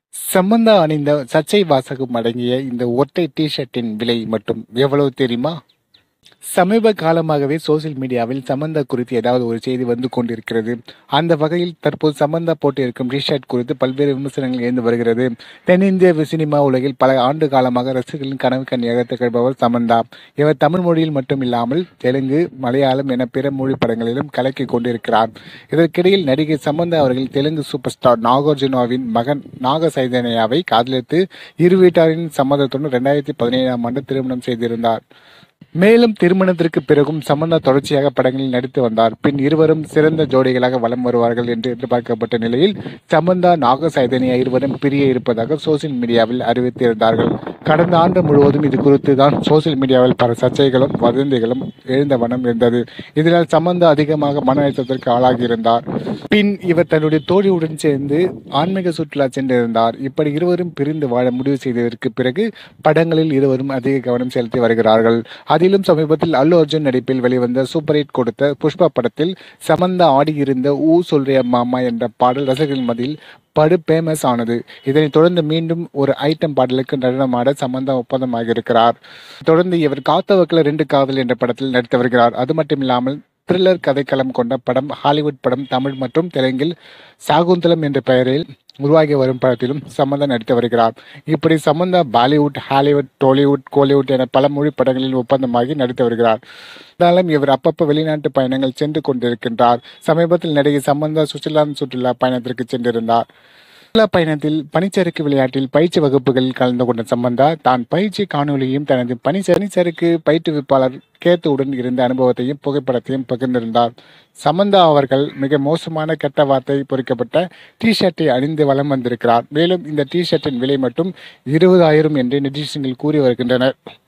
சம்பந்தா அணிந்த சர்ச்சை வாசகம் அடங்கிய இந்த ஒற்றை டி ஷர்ட்டின் விலை மட்டும் எவ்வளவு தெரியுமா சமீப காலமாகவே சோசியல் மீடியாவில் சமந்தா குறித்து ஏதாவது ஒரு செய்தி வந்து கொண்டிருக்கிறது அந்த வகையில் தற்போது சமந்தா போட்டிருக்கும் டி ஷர்ட் குறித்து பல்வேறு விமர்சனங்கள் எழுந்து வருகிறது தென்னிந்திய சினிமா உலகில் பல ஆண்டு காலமாக ரசிகர்களின் கனவு கண்ணியாக திகழ்பவர் சமந்தா இவர் தமிழ் மொழியில் மட்டும் இல்லாமல் தெலுங்கு மலையாளம் என பிற மொழி படங்களிலும் கலக்கி கொண்டிருக்கிறார் இதற்கிடையில் நடிகை சமந்தா அவர்கள் தெலுங்கு சூப்பர் ஸ்டார் நாகார்ஜுனாவின் மகன் நாக சைதன்யாவை காதலித்து இரு வீட்டாரின் சம்மதத்துடன் இரண்டாயிரத்தி பதினேழாம் ஆண்டு திருமணம் செய்திருந்தார் மேலும் திருமணத்திற்கு பிறகும் சமந்தா தொடர்ச்சியாக படங்களில் நடித்து வந்தார் பின் இருவரும் சிறந்த ஜோடிகளாக வலம் வருவார்கள் என்று எதிர்பார்க்கப்பட்ட நிலையில் சமந்தா நாக சைதன்யா இருவரும் பிரிய இருப்பதாக சோசியல் மீடியாவில் அறிவித்திருந்தார்கள் கடந்த ஆண்டு முழுவதும் இது குறித்து தான் சோசியல் மீடியாவில் பல சர்ச்சைகளும் வதந்திகளும் எழுந்த வண்ணம் இருந்தது இதனால் சமந்தா அதிகமாக மன அழுத்தத்திற்கு ஆளாகியிருந்தார் பின் இவர் தன்னுடைய தோழியுடன் சேர்ந்து ஆன்மீக சுற்றுலா சென்றிருந்தார் இப்படி இருவரும் பிரிந்து வாழ முடிவு செய்ததற்கு பிறகு படங்களில் இருவரும் அதிக கவனம் செலுத்தி வருகிறார்கள் அதிலும் சமீபத்தில் அல்லு அர்ஜுன் நடிப்பில் வெளிவந்த சூப்பர் ஹிட் கொடுத்த புஷ்பா படத்தில் சமந்தா ஆடியிருந்த ஊ சொல்றிய மாமா என்ற பாடல் ரசிகர்கள் மத்தியில் படு ஃபேமஸ் ஆனது இதனைத் தொடர்ந்து மீண்டும் ஒரு ஐட்டம் பாடலுக்கு நடனமாட சம்பந்தா ஒப்பந்தமாகியிருக்கிறார் தொடர்ந்து இவர் காத்தவக்கில் ரெண்டு காதல் என்ற படத்தில் நடித்து வருகிறார் அது மட்டும் இல்லாமல் த்ரில்லர் கதைக்களம் கொண்ட படம் ஹாலிவுட் படம் தமிழ் மற்றும் தெலுங்கில் சாகுந்தலம் என்ற பெயரில் உருவாகி வரும் படத்திலும் சம்பந்தா நடித்து வருகிறார் இப்படி Samantha Bollywood Hollywood Tollywood Kollywood என பல மொழி படங்களில் ஒப்பந்தமாகி நடித்து வருகிறார் இருந்தாலும் இவர் அப்பப்போ வெளிநாட்டு பயணங்கள் சென்று கொண்டிருக்கின்றார் சமீபத்தில் நடிகை சம்பந்தா சுவிட்சர்லாந்து சுற்றுலா பயணத்திற்கு சென்றிருந்தார் சுற்றுலா பயணத்தில் பனிச்சறுக்கு விளையாட்டில் பயிற்சி வகுப்புகளில் கலந்து கொண்ட சம்பந்தா தான் பயிற்சி காணொலியையும் தனது பனி பனிச்சறுக்கு பயிற்றுவிப்பாளர் கேத்துவுடன் இருந்த அனுபவத்தையும் புகைப்படத்தையும் பகிர்ந்திருந்தார் சமந்தா அவர்கள் மிக மோசமான கெட்ட வார்த்தை பொறிக்கப்பட்ட டி ஷர்ட்டை அணிந்து வலம் வந்திருக்கிறார் மேலும் இந்த டி ஷர்ட்டின் விலை மட்டும் இருபதாயிரம் என்று நெட்டிசன்கள் கூறி வருகின்றனர்